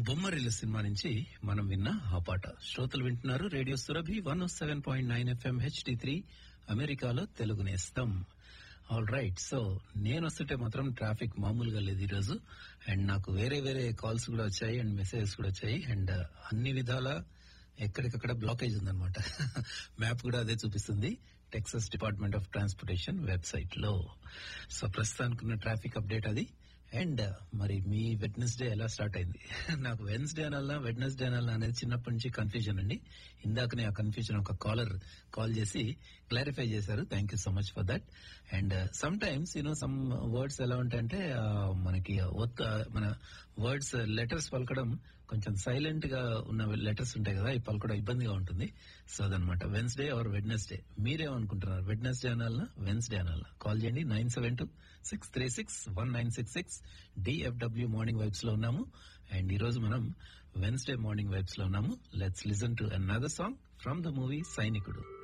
Bommarillu cinema నుంచి మనం విన్న ఆ పాట శ్రోతలు వింటున్నారు radio Surabhi one seven point nine FM HD three అమెరికాలో తెలుగు నేస్తం ఆల్ రైట్ సో నేను వస్తుంటే మాత్రం ట్రాఫిక్ మామూలుగా లేదు ఈరోజు అండ్ నాకు వేరే వేరే కాల్స్ కూడా వచ్చాయి అండ్ మెసేజెస్ కూడా వచ్చాయి అండ్ అన్ని విధాల ఎక్కడికక్కడ బ్లాకేజ్ ఉందన్నమాట మ్యాప్ కూడా అదే చూపిస్తుంది Texas department of transportation website లో సో ప్రస్తుతానికి ఉన్న ట్రాఫిక్ అప్డేట్ అది అండ్ మరి మీ వెడ్నెస్డే ఎలా స్టార్ట్ అయింది నాకు వెన్స్డే అనాలా వెడ్నెస్డే అనాలా అనేది చిన్నప్పటి నుంచి కన్ఫ్యూజన్ అండి ఇందాకనే ఆ కన్ఫ్యూజన్ ఒక కాలర్ కాల్ చేసి క్లారిఫై చేశారు thank you so much for that and sometimes you know some words ఎలా ఉంటాయంటే ఆ, మనకి ఒత్త మన వర్డ్స్ లెటర్స్ పలకడం కొంచెం సైలెంట్ గా ఉన్న లెటర్స్ ఉంటాయి కదా ఈ పలకడం ఇబ్బందిగా ఉంటుంది సో అదనమాట వెన్స్డే ఆర్ వెడ్నెస్డే మీరేమనుకుంటున్నారు వెడ్నెస్డే అనాలనా వెన్స్డే అనాలనా కాల్ చేయండి nine seven two six three six one nine six six DFW morning vibes లో ఉన్నాము అండ్ ఈ రోజు మనం వెన్స్డే మార్నింగ్ వైబ్స్ లో ఉన్నాము let's listen to another song from the movie సైనికుడు